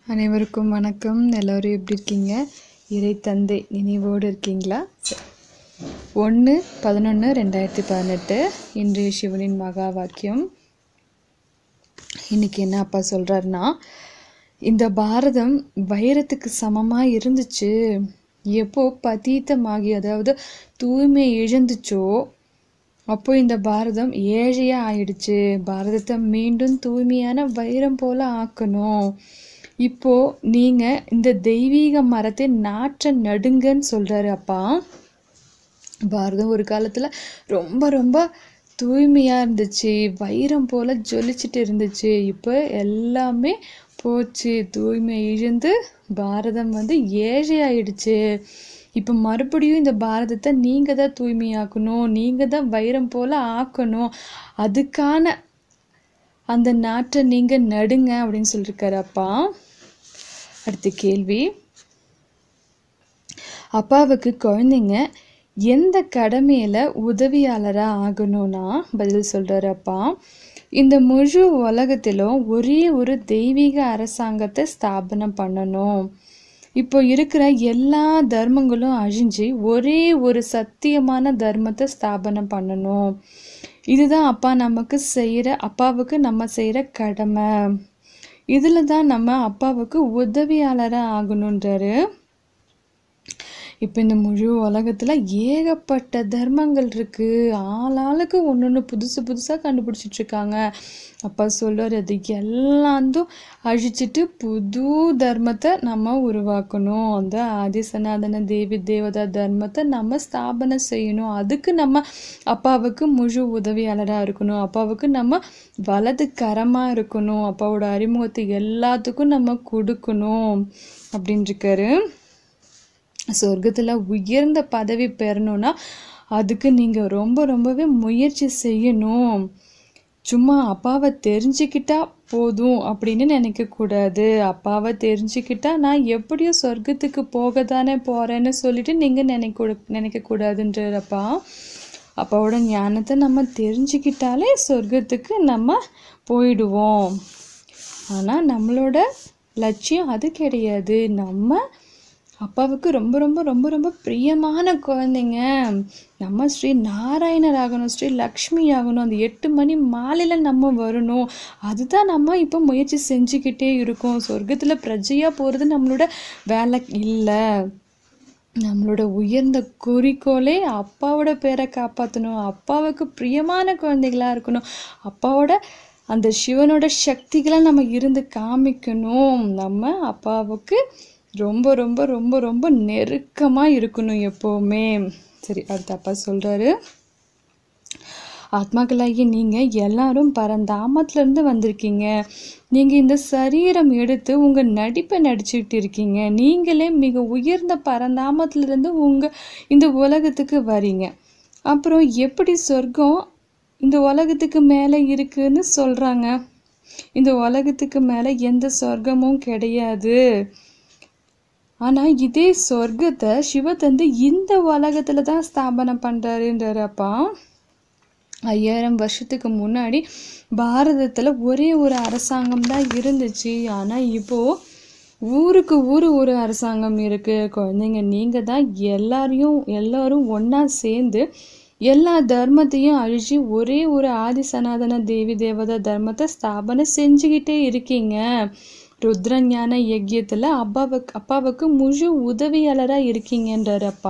அனைவருக்கும் வணக்கம் எல்லோரும் எப்படி இருக்கீங்க இறை தந்தை நினைவோடு இருக்கீங்களா ஒன்று பதினொன்று ரெண்டாயிரத்தி பதினெட்டு இன்றைய சிவனின் மகா வாக்கியம் இன்னைக்கு என்ன அப்பா சொல்கிறாருன்னா இந்த பாரதம் வைரத்துக்கு சமமாக இருந்துச்சு எப்போ பதீத்தமாகி அதாவது தூய்மை இழந்துச்சோ அப்போ இந்த பாரதம் ஏழையா ஆயிடுச்சு பாரதத்தை மீண்டும் தூய்மையான வைரம் போல ஆக்கணும் இப்போ நீங்க இந்த தெய்வீக மரத்தை நாற்ற நடுங்கன்னு சொல்றாரு அப்பா பாரதம் ஒரு காலத்துல ரொம்ப ரொம்ப தூய்மையா இருந்துச்சு வைரம் போல ஜொலிச்சிட்டு இருந்துச்சு இப்போ எல்லாமே போச்சு தூய்மை இழந்து பாரதம் வந்து ஏழை ஆயிடுச்சு இப்போ மறுபடியும் இந்த பாரதத்தை நீங்க தான் தூய்மையாக்கணும் நீங்க தான் வைரம் போல ஆக்கணும் அதுக்கான அந்த நாட்டை நீங்க நடுங்க அப்படின்னு சொல்லியிருக்காரு அப்பா அடுத்த கேள்வி அப்பாவுக்கு குழந்தைங்க எந்த கடமையில உதவியாளரா ஆகணும்னா பதில் சொல்றாரு அப்பா இந்த முழு உலகத்திலும் ஒரே ஒரு தெய்வீக அரசாங்கத்தை ஸ்தாபனம் பண்ணணும் இப்போ இருக்கிற எல்லா தர்மங்களும் அழிஞ்சு ஒரே ஒரு சத்தியமான தர்மத்தை ஸ்தாபனம் பண்ணணும் இதுதான் அப்பா நமக்கு செய்கிற அப்பாவுக்கு நம்ம செய்கிற கடமை இதில் தான் நம்ம அப்பாவுக்கு உதவியாளராக ஆகணுன்றாரு இப்போ இந்த முழு உலகத்தில் ஏகப்பட்ட தர்மங்கள் இருக்குது ஆளாளுக்கு ஒன்று ஒன்று புதுசு புதுசாக கண்டுபிடிச்சிட்டு இருக்காங்க அப்பா சொல்லுவார் அது எல்லாந்தும் அழிச்சிட்டு புது தர்மத்தை நம்ம உருவாக்கணும் அந்த ஆதி சனாதன தேவி தேவதா தர்மத்தை நம்ம ஸ்தாபனை செய்யணும் அதுக்கு நம்ம அப்பாவுக்கு முழு உதவியாளராக இருக்கணும் அப்பாவுக்கு நம்ம வலது கரமாக இருக்கணும் அப்பாவோட அறிமுகத்தை எல்லாத்துக்கும் நம்ம கொடுக்கணும் அப்படின்னு இருக்காரு சொர்க்கத்தில் உயர்ந்த பதவி பெறணும்னா அதுக்கு நீங்கள் ரொம்ப ரொம்பவே முயற்சி செய்யணும் சும்மா அப்பாவை தெரிஞ்சுக்கிட்டா போதும் அப்படின்னு நினைக்கக்கூடாது அப்பாவை தெரிஞ்சுக்கிட்டா நான் எப்படியோ சொர்க்கத்துக்கு போக தானே போகிறேன்னு சொல்லிட்டு நீங்கள் நினைக்க நினைக்கக்கூடாதுன்றப்பா அப்பாவோட ஞானத்தை நம்ம தெரிஞ்சுக்கிட்டாலே சொர்க்கத்துக்கு நம்ம போயிடுவோம் ஆனால் நம்மளோட லட்சியம் அது கிடையாது நம்ம அப்பாவுக்கு ரொம்ப ரொம்ப ரொம்ப ரொம்ப பிரியமான குழந்தைங்க நம்ம ஸ்ரீ நாராயணர் ஆகணும் ஸ்ரீ லக்ஷ்மி ஆகணும் அந்த எட்டு மணி மாலையில் நம்ம வரணும் அதுதான் நம்ம இப்போ முயற்சி செஞ்சுக்கிட்டே இருக்கோம் சொர்க்கத்தில் பிரஜையாக போகிறது நம்மளோட வேலை இல்லை நம்மளோட உயர்ந்த குறிக்கோளே அப்பாவோட பேரை காப்பாற்றணும் அப்பாவுக்கு பிரியமான குழந்தைகளாக இருக்கணும் அப்பாவோட அந்த சிவனோட சக்திகளை நம்ம இருந்து காமிக்கணும் நம்ம அப்பாவுக்கு ரொம்ப ரொம்ப ரொம்ப ரொம்ப நெருக்கமாக இருக்கணும் எப்போவுமே சரி அடுத்த அப்பா சொல்கிறாரு ஆத்மாக்களாகி நீங்கள் எல்லாரும் பரந்தாமத்துலேருந்து வந்திருக்கீங்க நீங்கள் இந்த சரீரம் எடுத்து உங்கள் நடிப்பை நடிச்சுக்கிட்டு இருக்கீங்க நீங்களே மிக உயர்ந்த பரந்தாமத்துலேருந்து உங்கள் இந்த உலகத்துக்கு வரீங்க அப்புறம் எப்படி சொர்க்கம் இந்த உலகத்துக்கு மேலே இருக்குன்னு சொல்கிறாங்க இந்த உலகத்துக்கு மேலே எந்த சொர்க்கமும் கிடையாது ஆனால் இதே சொர்க்கத்தை சிவத்தந்து இந்த உலகத்தில் தான் ஸ்தாபனம் பண்ணுறாருன்றாரு அப்பா ஐயாயிரம் வருஷத்துக்கு முன்னாடி பாரதத்தில் ஒரே ஒரு அரசாங்கம் தான் இருந்துச்சு ஆனால் இப்போது ஊருக்கு ஊர் ஒரு அரசாங்கம் இருக்குது குழந்தைங்க நீங்கள் தான் எல்லாரையும் எல்லாரும் ஒன்றா சேர்ந்து எல்லா தர்மத்தையும் அழிச்சு ஒரே ஒரு ஆதி சனாதன தேவி தேவதா தர்மத்தை ஸ்தாபனை செஞ்சுக்கிட்டே இருக்கீங்க ருத்ரஞான யஜ்யத்தில் அப்பாவுக்கு அப்பாவுக்கு முழு உதவியாளராக இருக்கீங்கன்றார் அப்பா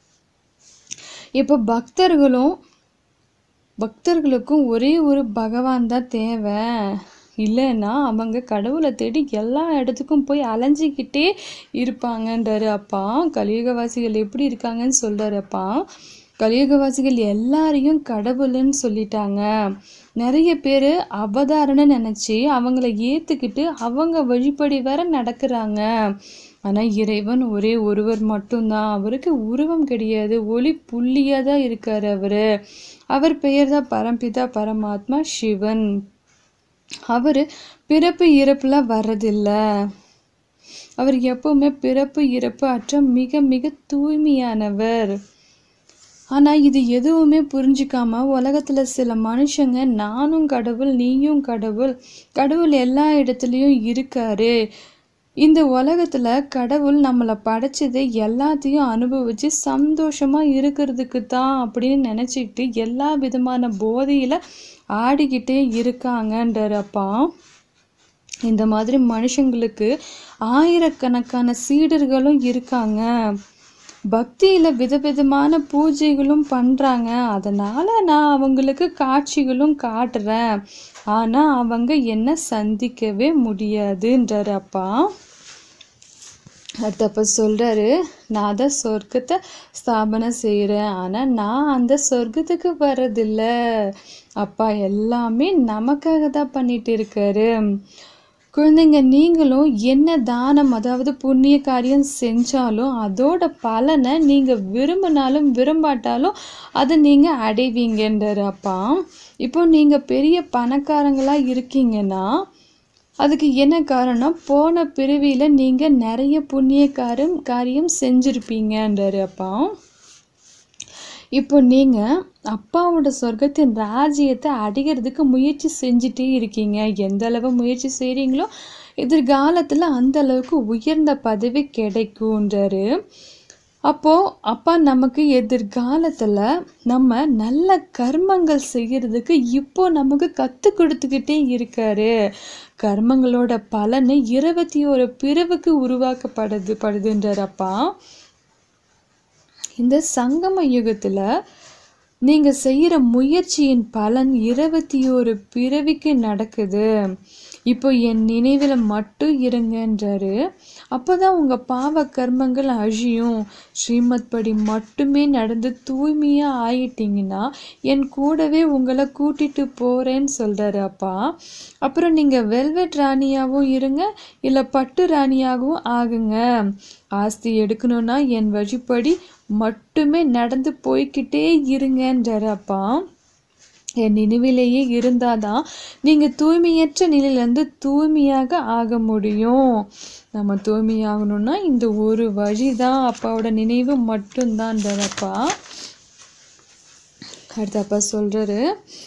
இப்போ பக்தர்களும் பக்தர்களுக்கும் ஒரே ஒரு பகவான் தான் தேவை இல்லைன்னா அவங்க கடவுளை தேடி எல்லா இடத்துக்கும் போய் அலைஞ்சிக்கிட்டே இருப்பாங்கன்றாரு அப்பா கலியுகவாசிகள் எப்படி இருக்காங்கன்னு சொல்கிறாரு அப்பா கலியுகவாசிகள் எல்லாரையும் கடவுள்னு சொல்லிட்டாங்க நிறைய பேர் அவதாரன்னு நினச்சி அவங்கள ஏற்றுக்கிட்டு அவங்க வழிபடி வர நடக்கிறாங்க ஆனால் இறைவன் ஒரே ஒருவர் மட்டும்தான் அவருக்கு உருவம் கிடையாது ஒளி புள்ளியாக தான் இருக்கார் அவர் அவர் பெயர் தான் பரம்பிதா பரமாத்மா சிவன் அவர் பிறப்பு இறப்புலாம் வர்றதில்ல அவர் எப்பவுமே பிறப்பு இறப்பு அற்ற மிக மிக தூய்மையானவர் ஆனால் இது எதுவுமே புரிஞ்சிக்காம உலகத்தில் சில மனுஷங்க நானும் கடவுள் நீயும் கடவுள் கடவுள் எல்லா இடத்துலையும் இருக்காரு இந்த உலகத்துல கடவுள் நம்மளை படைச்சது எல்லாத்தையும் அனுபவிச்சு சந்தோஷமா இருக்கிறதுக்கு தான் அப்படின்னு நினைச்சிட்டு எல்லா விதமான போதையில ஆடிக்கிட்டே இருக்காங்கன்றப்பா இந்த மாதிரி மனுஷங்களுக்கு ஆயிரக்கணக்கான சீடர்களும் இருக்காங்க பக்தியில விதவிதமான பூஜைகளும் பண்றாங்க அதனால நான் அவங்களுக்கு காட்சிகளும் காட்டுறேன் ஆனா அவங்க என்ன சந்திக்கவே முடியாதுன்றாரு அப்பா அடுத்தப்ப சொல்றாரு நான் தான் சொர்க்கத்தை ஸ்தாபனம் செய்கிறேன் ஆனால் நான் அந்த சொர்க்கத்துக்கு வர்றதில்ல அப்பா எல்லாமே நமக்காக தான் பண்ணிட்டு இருக்காரு குழந்தைங்க நீங்களும் என்ன தானம் அதாவது புண்ணிய காரியம் செஞ்சாலும் அதோட பலனை நீங்க விரும்பினாலும் விரும்பாட்டாலும் அதை நீங்க அடைவீங்கன்றாரு அப்பா இப்போ நீங்க பெரிய பணக்காரங்களா இருக்கீங்கன்னா அதுக்கு என்ன காரணம் போன பிறவியில நீங்க நிறைய புண்ணிய காரியம் காரியம் செஞ்சிருப்பீங்கன்றாரு அப்பா இப்போ நீங்க அப்பாவோட சொர்க்கத்தின் ராஜ்யத்தை அடைகிறதுக்கு முயற்சி செஞ்சுட்டே இருக்கீங்க எந்த அளவு முயற்சி செய்றீங்களோ எதிர்காலத்துல அந்த அளவுக்கு உயர்ந்த பதவி கிடைக்கும்ன்றாரு அப்போ அப்பா நமக்கு எதிர்காலத்துல நம்ம நல்ல கர்மங்கள் செய்யறதுக்கு இப்போ நமக்கு கத்து கொடுத்துக்கிட்டே இருக்காரு கர்மங்களோட பலனை இருபத்தி ஒரு பிரிவுக்கு உருவாக்கப்படுது படுதுன்றார் அப்பா இந்த சங்கம யுகத்துல நீங்க செய்யற முயற்சியின் பலன் இருபத்தி ஒரு பிறவிக்கு நடக்குது இப்போ என் நினைவில் மட்டும் இருங்கன்றாரு அப்போதான் உங்க பாவ கர்மங்கள் அழியும் ஸ்ரீமத் படி மட்டுமே நடந்து தூய்மையா ஆயிட்டீங்கன்னா என் கூடவே உங்களை கூட்டிட்டு போறேன்னு சொல்றாரு அப்பா அப்புறம் நீங்க வெல்வெட் ராணியாவும் இருங்க இல்ல பட்டு ராணியாகவும் ஆகுங்க ஆஸ்தி எடுக்கணும்னா என் வழிப்படி மட்டுமே நடந்து போய்க்கிட்டே இருங்கன்றாரு அப்பா என் நினைவிலேயே இருந்தாதான் நீங்க தூய்மையற்ற நிலையிலேருந்து தூய்மையாக ஆக முடியும் நம்ம தூய்மையாகணும்னா இந்த ஒரு வழிதான் அப்பாவோட நினைவு மட்டும்தான்றார் அப்பா அடுத்து அப்பா சொல்றாரு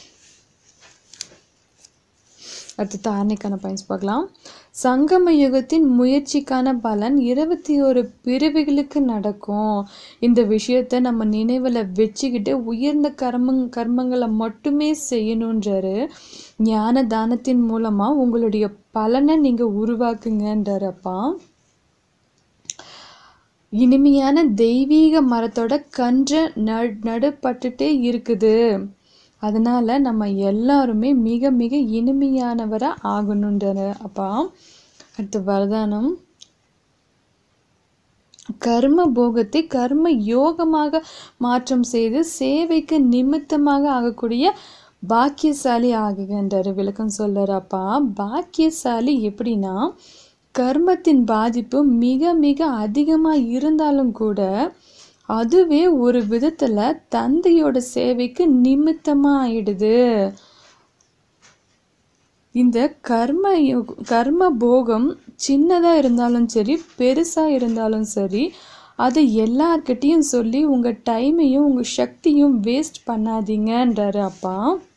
அடுத்து தாரணைக்கான பயன்ஸ் பார்க்கலாம் சங்கம யுகத்தின் முயற்சிக்கான பலன் இருபத்தி ஒரு பிரிவுகளுக்கு நடக்கும் இந்த விஷயத்த நம்ம நினைவில் வச்சுக்கிட்டு உயர்ந்த கர்மங் கர்மங்களை மட்டுமே செய்யணுன்றாரு ஞான தானத்தின் மூலமா உங்களுடைய பலனை நீங்க உருவாக்குங்கன்றாரு அப்பா இனிமையான தெய்வீக மரத்தோட கன்று ந நடுப்பட்டுட்டே இருக்குது அதனால நம்ம எல்லாருமே மிக மிக இனிமையானவரா ஆகணுன்றாரு அப்பா அடுத்து வரதானம் கர்ம போகத்தை கர்ம யோகமாக மாற்றம் செய்து சேவைக்கு நிமித்தமாக ஆகக்கூடிய பாக்கியசாலி ஆகுகின்றாரு விளக்கம் சொல்றாரு அப்பா பாக்கியசாலி எப்படின்னா கர்மத்தின் பாதிப்பு மிக மிக அதிகமா இருந்தாலும் கூட அதுவே ஒரு விதத்துல தந்தையோட சேவைக்கு நிமித்தமா ஆயிடுது இந்த கர்ம யோக- கர்ம போகம் சின்னதா இருந்தாலும் சரி பெருசா இருந்தாலும் சரி அதை எல்லார்கிட்டயும் சொல்லி உங்க டைமையும் உங்க சக்தியும் வேஸ்ட் பண்ணாதீங்கன்றாரு அப்பா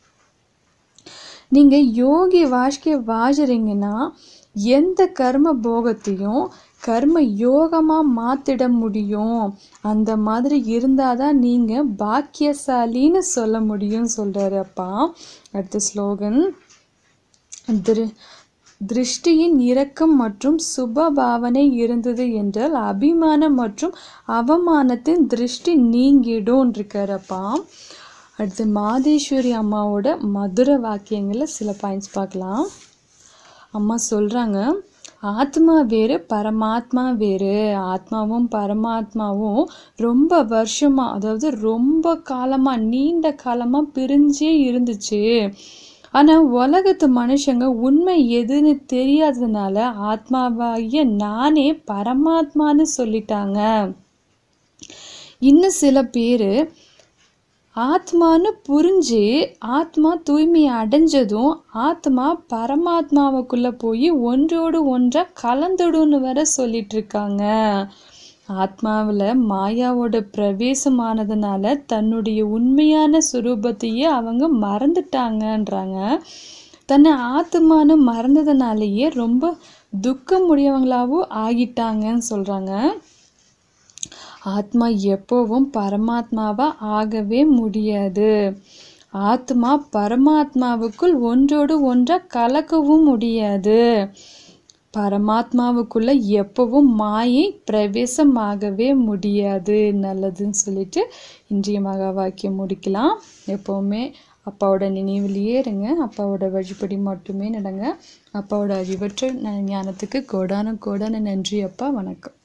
நீங்க யோகி வாழ்க்கைய வாழறீங்கன்னா எந்த கர்ம போகத்தையும் கர்ம யோகமா மாத்திட முடியும் அந்த மாதிரி இருந்தாதான் நீங்க பாக்கியசாலின்னு சொல்ல முடியும் சொல்றாரு அப்பா அடுத்த ஸ்லோகன் திரு திருஷ்டியின் இரக்கம் மற்றும் சுப பாவனை இருந்தது என்றால் அபிமானம் மற்றும் அவமானத்தின் திருஷ்டி நீங்கிடும் இருக்காரப்பா அடுத்து மாதேஸ்வரி அம்மாவோட மதுர வாக்கியங்களில் சில பாயிண்ட்ஸ் பார்க்கலாம் அம்மா சொல்றாங்க ஆத்மா வேறு பரமாத்மா வேறு ஆத்மாவும் பரமாத்மாவும் ரொம்ப வருஷமா அதாவது ரொம்ப காலமா நீண்ட காலமா பிரிஞ்சே இருந்துச்சு ஆனா உலகத்து மனுஷங்க உண்மை எதுன்னு தெரியாததுனால ஆத்மாவாகிய நானே பரமாத்மான்னு சொல்லிட்டாங்க இன்னும் சில பேரு ஆத்மான்னு புரிஞ்சு ஆத்மா தூய்மை அடைஞ்சதும் ஆத்மா பரமாத்மாவுக்குள்ள போய் ஒன்றோடு ஒன்றா கலந்துடும்னு வேற சொல்லிட்டு இருக்காங்க ஆத்மாவில் மாயாவோட பிரவேசமானதுனால தன்னுடைய உண்மையான சுரூபத்தையே அவங்க மறந்துட்டாங்கன்றாங்க தன்னை ஆத்மான்னு மறந்ததுனாலேயே ரொம்ப துக்கம் உடையவங்களாவும் ஆகிட்டாங்கன்னு சொல்கிறாங்க ஆத்மா எப்போவும் பரமாத்மாவா ஆகவே முடியாது ஆத்மா பரமாத்மாவுக்குள் ஒன்றோடு ஒன்றா கலக்கவும் முடியாது பரமாத்மாவுக்குள்ள எப்பவும் மாயை பிரவேசமாகவே முடியாது நல்லதுன்னு சொல்லிட்டு இன்றைய மகா வாக்கியம் முடிக்கலாம் எப்போவுமே அப்பாவோட நினைவிலேயே இருங்க அப்பாவோட வழிபடி மட்டுமே நடங்க அப்பாவோட அறிவற்ற ஞானத்துக்கு கோடான கோடான நன்றி அப்பா வணக்கம்